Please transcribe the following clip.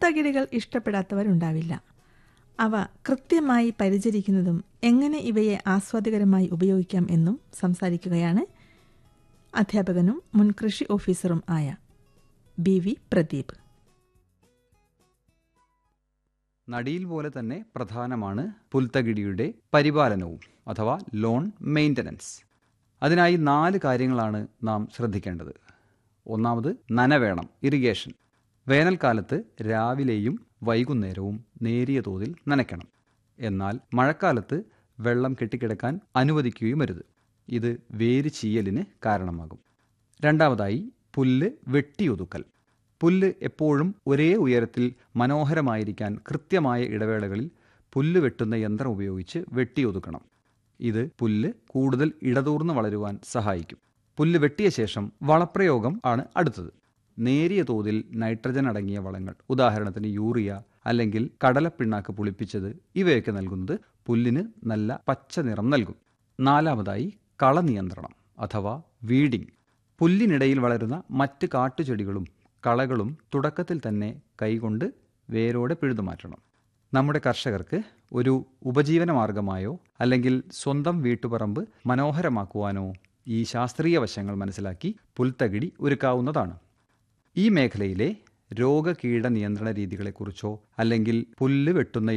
പുൽത്തകിടികൾ ഇഷ്ടപ്പെടാത്തവരുണ്ടാവില്ല അവ കൃത്യമായി പരിചരിക്കുന്നതും എങ്ങനെ ഇവയെ ആസ്വാദികരമായി ഉപയോഗിക്കാം എന്നും സംസാരിക്കുകയാണ് അധ്യാപകനും മുൻ കൃഷി ഓഫീസറും ആയ ബി വി പ്രദീപ് നടിയിൽ പോലെ തന്നെ പ്രധാനമാണ് പുൽത്തകിടിയുടെ പരിപാലനവും അഥവാ ലോൺ മെയിൻ്റനൻസ് അതിനായി നാല് കാര്യങ്ങളാണ് നാം ശ്രദ്ധിക്കേണ്ടത് ഒന്നാമത് നന വേണം ഇറിഗേഷൻ വേനൽക്കാലത്ത് രാവിലെയും വൈകുന്നേരവും നേരിയ തോതിൽ നനയ്ക്കണം എന്നാൽ മഴക്കാലത്ത് വെള്ളം കെട്ടിക്കിടക്കാൻ അനുവദിക്കുകയും അരുത് ഇത് വേര് ചീയലിന് കാരണമാകും രണ്ടാമതായി പുല്ല് വെട്ടിയൊതുക്കൽ പുല്ല് എപ്പോഴും ഒരേ ഉയരത്തിൽ മനോഹരമായിരിക്കാൻ കൃത്യമായ ഇടവേളകളിൽ പുല്ല് വെട്ടുന്ന യന്ത്രം ഉപയോഗിച്ച് വെട്ടിയൊതുക്കണം ഇത് പുല്ല് കൂടുതൽ ഇടതൂർന്ന് വളരുവാൻ സഹായിക്കും പുല്ല് വെട്ടിയ ശേഷം വളപ്രയോഗം ആണ് അടുത്തത് നേരിയ തോതിൽ നൈട്രജൻ അടങ്ങിയ വളങ്ങൾ ഉദാഹരണത്തിന് യൂറിയ അല്ലെങ്കിൽ കടലപ്പിണ്ണാക്ക് പുളിപ്പിച്ചത് ഇവയൊക്കെ നൽകുന്നത് പുല്ലിന് നല്ല പച്ച നിറം നൽകും നാലാമതായി കളനിയന്ത്രണം അഥവാ വീഡിംഗ് പുല്ലിനിടയിൽ വളരുന്ന മറ്റ് കാട്ടുചെടികളും കളകളും തുടക്കത്തിൽ തന്നെ കൈകൊണ്ട് വേരോടെ പിഴുതുമാറ്റണം നമ്മുടെ കർഷകർക്ക് ഒരു ഉപജീവന മാർഗമായോ അല്ലെങ്കിൽ സ്വന്തം വീട്ടുപറമ്പ് മനോഹരമാക്കുവാനോ ഈ ശാസ്ത്രീയ വശങ്ങൾ മനസ്സിലാക്കി പുൽത്തകിടി ഒരുക്കാവുന്നതാണ് ഈ മേഖലയിലെ രോഗകീട നിയന്ത്രണ രീതികളെക്കുറിച്ചോ അല്ലെങ്കിൽ പുല്ല് വെട്ടുന്ന